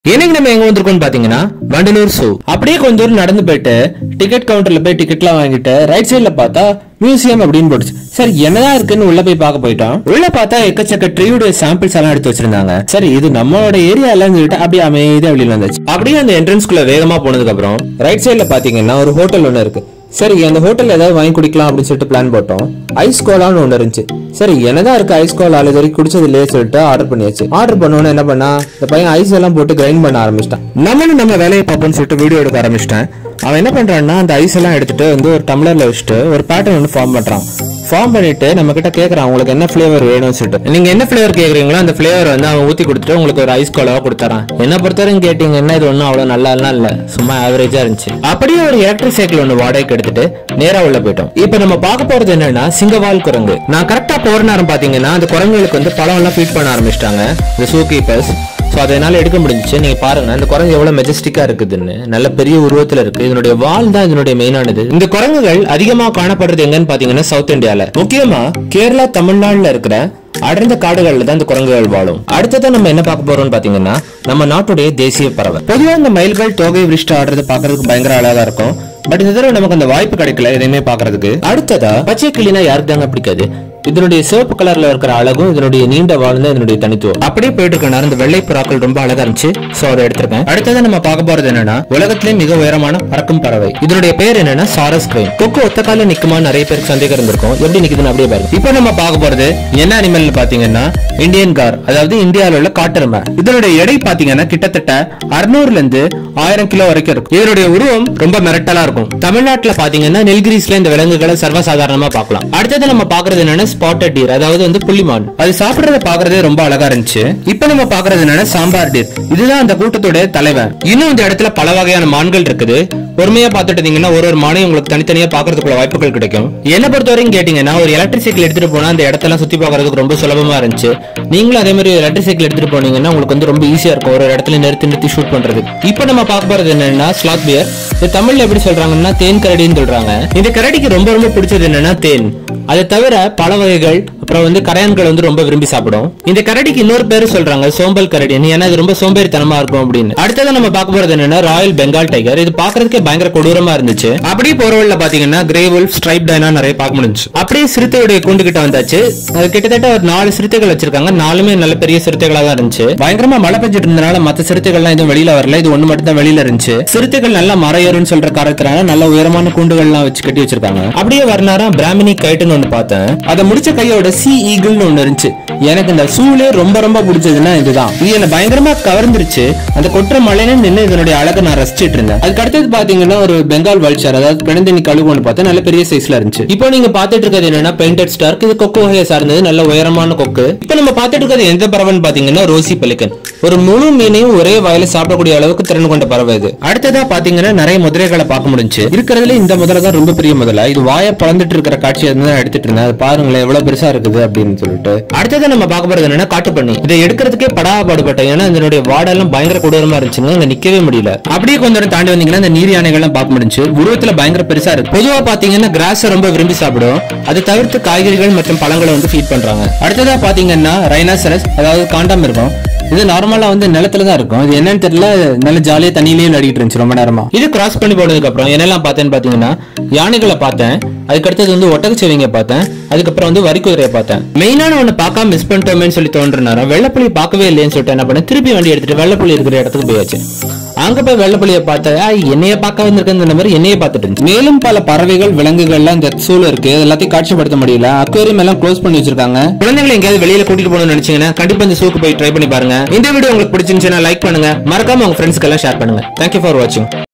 இன்னைக்கு நம்ம எங்க வந்திருக்கோம்னு பாத்தீங்கன்னா வண்டலூர் சூ அப்படியே கொஞ்ச தூரம் நடந்து போயிட்டு டிக்கெட் கவுண்டர்ல போய் டிக்கெட்லாம் வாங்கிட்டு ரைட் சைடுல பார்த்தா மியூசியம் அப்படின்னு போட்டுச்சு சரி என்னதான் இருக்குன்னு உள்ள போய் பார்க்க போயிட்டோம் உள்ள பார்த்தா எக்கச்சக்க ட்ரீயுடைய சாம்பிள்ஸ் எல்லாம் எடுத்து வச்சிருந்தாங்க சரி இது நம்மளோட ஏரியா எல்லாம் சொல்லிட்டு அப்படியே அமைதியா வெளியில வந்துச்சு அப்படியே அந்த என்ட்ரன்ஸ்குள்ள வேகமா போனதுக்கு அப்புறம் ரைட் சைடுல பாத்தீங்கன்னா ஒரு ஹோட்டல் ஒண்ணு இருக்கு சரி அந்த ஹோட்டல்ல ஏதாவது வாங்கி குடிக்கலாம் அப்படின்னு சொல்லிட்டு பிளான் போட்டோம் ஐஸ் கோலான்னு ஒன்று இருந்துச்சு சரி என்னதான் இருக்கு ஐஸ் கோலா அது வரைக்கும் குடிச்சது இல்லையே சொல்லிட்டு ஆர்டர் பண்ணியாச்சு ஆர்டர் பண்ணோன்னு என்ன பண்ணா இந்த பையன் ஐஸ் எல்லாம் போட்டு கிரைண்ட் பண்ண ஆரம்பிச்சிட்டான் நம்மளும் நம்ம வேலையை பார்ப்போம்னு சொல்லிட்டு வீடியோ எடுக்க ஆரம்பிச்சிட்டேன் அவன் என்ன பண்றான்னா அந்த ஐஸ் எல்லாம் எடுத்துட்டு வந்து ஒரு டம்ளர்ல வச்சுட்டு ஒரு பேட்டர்ன் ஒன்று ஃபார்ம் பண்றான் ஃபார்ம் பண்ணிட்டு நம்ம கிட்ட கேக்குறான் உங்களுக்கு என்ன ஃபிளேவர் வேணும்னு சொல்லிட்டு நீங்க என்ன ஃபிளேவர் கேக்குறீங்களோ அந்த ஃபிளேவர் வந்து அவன் ஊத்தி கொடுத்துட்டு உங்களுக்கு ஒரு ஐஸ் கோலாவா கொடுத்தாரான் என்ன பொறுத்தவரைக்கும் கேட்டீங்கன்னா இது ஒன்றும் அவ்வளவு நல்லா எல்லாம் இல்ல சும்மா ஆவரேஜா இருந்துச்சு அப்படியே ஒரு எலக்ட்ரிக் சைக்கிள் ஒன்று வாடகைக்கு எடுத்துட்டு நேரா உள்ள போயிட்டோம் இப்போ நம்ம பார்க்க போறது என்னன்னா சிங்கவால் குரங்கு நான் கரெக்டா போற நேரம் பாத்தீங்கன்னா அந்த குரங்குகளுக்கு வந்து பழம் எல்லாம் ஃபீட் பண்ண ஆரம்பிச்சிட்டாங்க இந்த சூ கீப்பர்ஸ் ஸோ அதை என்னால் எடுக்க முடிஞ்சுச்சு நீங்க பாருங்க இந்த குரங்கு எவ்வளவு மெஜஸ்டிக்கா இருக்குதுன்னு நல்ல பெரிய உருவத்துல இருக்கு இதனுடைய வால் தான் இதனுடைய மெயினானது இந்த குரங்குகள் அதிகமா காணப்படுறது எங்கன்னு பாத்தீங்கன்னா சவுத் இந்தியால முக்கியமா கேரளா தமிழ்நாடுல இருக்கிற அடர்ந்த காடுகள்ல தான் இந்த குரங்குகள் வாழும் அடுத்ததான் நம்ம என்ன பார்க்க போறோம்னு பாத்தீங்கன்னா நம்ம நாட்டுடைய தேசிய பறவை பொதுவா இந்த மயில்கள் தோகை விரிஷ்ட ஆடுறது பாக்குறதுக்கு பயங்கர அழகா இருக்கும் பட் இந்த தடவை நமக்கு அந்த வாய்ப்பு கிடைக்கல எதையுமே பாக்குறதுக்கு அடுத்ததா பச்சை கிளினா யாருக்கு தாங்க பிடிக்காது இதனுடைய சிவப்பு கலர்ல இருக்கிற அழகும் இதனுடைய நீண்ட வாழ்ந்த இதனுடைய தனித்துவம் அப்படியே போயிட்டு இருக்க நேரம் இந்த வெள்ளை புறாக்கள் ரொம்ப அழகா இருந்துச்சு சோ அதை எடுத்திருக்கேன் அடுத்தது நம்ம பார்க்க போறது என்னன்னா உலகத்திலே மிக உயரமான பறக்கும் பறவை இதனுடைய பேர் என்னன்னா சாரஸ் கிரைன் கொக்கு ஒத்த கால நிக்குமா நிறைய பேருக்கு சந்தேகம் இருந்திருக்கும் எப்படி நிக்குதுன்னு அப்படியே பாருங்க இப்போ நம்ம பார்க்க போறது என்ன அனிமல் பாத்தீங்கன்னா இந்தியன் கார் அதாவது இந்தியாவில் உள்ள காட்டெருமை இதனுடைய எடை பாத்தீங்கன்னா கிட்டத்தட்ட அறுநூறுல இருந்து ஆயிரம் கிலோ வரைக்கும் இருக்கும் இதனுடைய உருவம் ரொம்ப மிரட்டலா இருக்கும் தமிழ்நாட்டுல பாத்தீங்கன்னா நெல்கிரிஸ்ல இந்த விலங்குகளை சர்வசாதாரணமா பார்க்கலாம் அடுத்தது நம்ம பாக்குறது என்னன்னா ஸ்பாட்டட் டீர் அதாவது வந்து புள்ளிமான் அது சாப்பிடுறத பாக்குறதே ரொம்ப அழகா இருந்துச்சு இப்போ நம்ம பாக்குறது என்னன்னா சாம்பார் டீர் இதுதான் அந்த கூட்டத்தோட தலைவன் இன்னும் இந்த இடத்துல பல வகையான மான்கள் இருக்குது பொறுமையா பார்த்துட்டு இருந்தீங்கன்னா ஒரு ஒரு மானையும் உங்களுக்கு தனித்தனியா பாக்குறதுக்குள்ள வாய்ப்புகள் கிடைக்கும் என்ன பொறுத்த வரைக்கும் கேட்டீங்கன்னா ஒரு எலக்ட்ரிக் சைக்கிள் எடுத்துட்டு போனா அந்த இடத்தெல்லாம் சுத்தி பார்க்கறதுக்கு ரொம்ப சுலபமா இருந்துச்சு நீங்களும் அதே மாதிரி எலக்ட்ரிக் சைக்கிள் எடுத்துட்டு போனீங்கன்னா உங்களுக்கு வந்து ரொம்ப ஈஸியா இருக்கும் ஒரு இடத்துல நிறுத்தி நிறுத்தி ஷூட் பண்றது இப்போ நம்ம பார்க்க போறது என்னன்னா ஸ்லாத் பியர் இது தமிழ்ல எப்படி சொல்றாங்கன்னா தேன் கரடின்னு சொல்றாங்க இந்த கரடிக்கு ரொம்ப ரொம்ப பிடிச்சது என்னன்னா தேன் அதை தவிர பல வகைகள் அப்புறம் வந்து கரையான்கள் வந்து ரொம்ப விரும்பி சாப்பிடும் இந்த கரடிக்கு இன்னொரு பேரு சொல்றாங்க சோம்பல் கரடின்னு ஏன்னா இது ரொம்ப சோம்பேறித்தனமா இருக்கும் அப்படின்னு அடுத்தது நம்ம பார்க்க போறது என்னன்னா ராயல் பெங்கால் டைகர் இது பாக்குறதுக்கே பயங்கர கொடூரமா இருந்துச்சு அப்படியே போற வழியில பாத்தீங்கன்னா கிரே wolf ஸ்ட்ரைப் டைனா நிறைய பார்க்க முடிஞ்சு அப்படியே சிறுத்தையுடைய கூண்டு கிட்ட வந்தாச்சு அது கிட்டத்தட்ட ஒரு நாலு சிறுத்தைகள் வச்சிருக்காங்க நாலுமே நல்ல பெரிய சிறுத்தைகளா தான் இருந்துச்சு பயங்கரமா மழை பெஞ்சிட்டு இருந்தனால மத்த சிறுத்தைகள்லாம் எதுவும் வெளியில வரல இது ஒண்ணு மட்டும் தான் வெளியில இருந்துச்சு சிறுத்தைகள் நல்லா மறையறுன்னு சொல்ற காரணத்தினால நல்ல உயரமான கூண்டுகள்லாம் வச்சு கட்டி வச்சிருக்காங்க அப்படியே வரனாரம் பிராமினி கைட்டுன்னு ஒண்ணு பார்த்தேன் அதை முடிச்ச கையோட சி ஈகிள்னு ஒண்ணு இருந்துச்சு எனக்கு இந்த சூலே ரொம்ப ரொம்ப பிடிச்சதுன்னா இதுதான் இது என்ன பயங்கரமா கவர்ந்துருச்சு அந்த கொற்ற மலையில நின்று இதனுடைய அழகை நான் ரசிச்சிட்டு இருந்தேன் அதுக்கு அடுத்தது பாத்தீங்கன்னா ஒரு பெங்கால் வல்ச்சர் அதாவது பிணந்தண்ணி கழுகு ஒன்று பார்த்தா நல்ல பெரிய சைஸ்ல இருந்துச்சு இப்போ நீங்க பாத்துட்டு இருக்கிறது என்னன்னா பெயிண்டட் ஸ்டார்க் இது கொக்கு வகையை சார்ந்தது நல்ல உயரமான கொக்கு இப்போ நம்ம பாத்துட்டு இருக்கிறது எந்த பறவைன்னு பாத்தீங்கன்னா ரோசி பெலிக்கன் ஒரு முழு மீனையும் ஒரே வயல சாப்பிடக்கூடிய அளவுக்கு திறன் கொண்ட பறவை இது அடுத்ததா பாத்தீங்கன்னா நிறைய முதலைகளை பார்க்க முடிஞ்சு இருக்கிறதுல இந்த முதலை தான் ரொம்ப பெரிய முதலை இது வாயை பழந்துட்டு இருக்கிற காட்சியை தான் எடுத்துட்டு இருந்தேன் அது பாருங்களேன் எவ்வளவு பெருசா இருக்குது அப்படின்னு சொல்லிட்டு அடுத்தது நம்ம பார்க்க போறது என்னன்னா காட்டுப்பண்ணி இதை எடுக்கிறதுக்கே படா பாடுபட்டேன் ஏன்னா இதனுடைய வாடெல்லாம் பயங்கர கொடூரமா இருந்துச்சுங்க இங்க நிக்கவே முடியல அப்படியே கொஞ்ச நேரம் தாண்டி வந்தீங்கன்னா இந்த நீர் யானைகள்லாம் பார்க்க முடிஞ்சு உருவத்துல பயங்கர பெருசா இருக்கு பொதுவா பாத்தீங்கன்னா கிராஸ் ரொம்ப விரும்பி சாப்பிடும் அதை தவிர்த்து காய்கறிகள் மற்றும் பழங்களை வந்து ஃபீட் பண்றாங்க அடுத்ததா பாத்தீங்கன்னா ரைனாசரஸ் அதாவது காண்டாம் இருக்கும் இது நார்மலா வந்து நிலத்துல தான் இருக்கும் இது என்னன்னு தெரியல நல்ல ஜாலியா தண்ணியிலேயே நடிக்கிட்டு இருந்துச்சு ரொம்ப நேரமா இது கிராஸ் பண்ணி போனதுக்கு அப்புறம் என்னெல்லாம் பார்த்தேன்னு பாத்தீங்கன்னா யானைகளை பார்த்தேன் அதுக்கு அடுத்தது வந்து ஒட்டகச்சிவிங்க பார்த்தேன் அதுக்கப்புறம் வந்து வரிக்குதிரையை பார்த்தேன் மெயினான ஒன்று பார்க்காம மிஸ் பண்ணிட்டோமேன்னு சொல்லி தோன்ற நேரம் வெள்ளப்புலி பார்க்கவே இல்லைன்னு சொல்லிட்டு என்ன பண்ணேன் திருப்பி வண்டி எடுத்துட்டு வெள்ளப்புலி இருக்கிற இடத்துக்கு போயாச்சு அங்க போய் வெள்ளப்புலியை பார்த்தா "ஆ, என்னைய பார்க்க வந்திருக்கேன் மாதிரி என்னைய பார்த்துட்டு இருந்துச்சு மேலும் பல பறவைகள் விலங்குகள்லாம் இந்த சூழல் இருக்கு அது எல்லாத்தையும் காட்சிப்படுத்த முடியல அக்வேரியம் எல்லாம் க்ளோஸ் பண்ணி வச்சிருக்காங்க குழந்தைகளை எங்கேயாவது வெளியில கூட்டிட்டு போகணும்னு நினைச்சீங்கன்னா கண்டிப்பா இந்த சூக்கு போய் ட்ரை பண்ணி பாருங்க இந்த வீடியோ உங்களுக்கு பிடிச்சிருந்துச்சுன்னா லைக் பண்ணுங்க மறக்காம உங்க ஃப்ரெண்ட்ஸ்க்கு எல்லாம் ஷேர் பண்ணுங்க தேங்க்யூ ஃபார் வாட்சிங்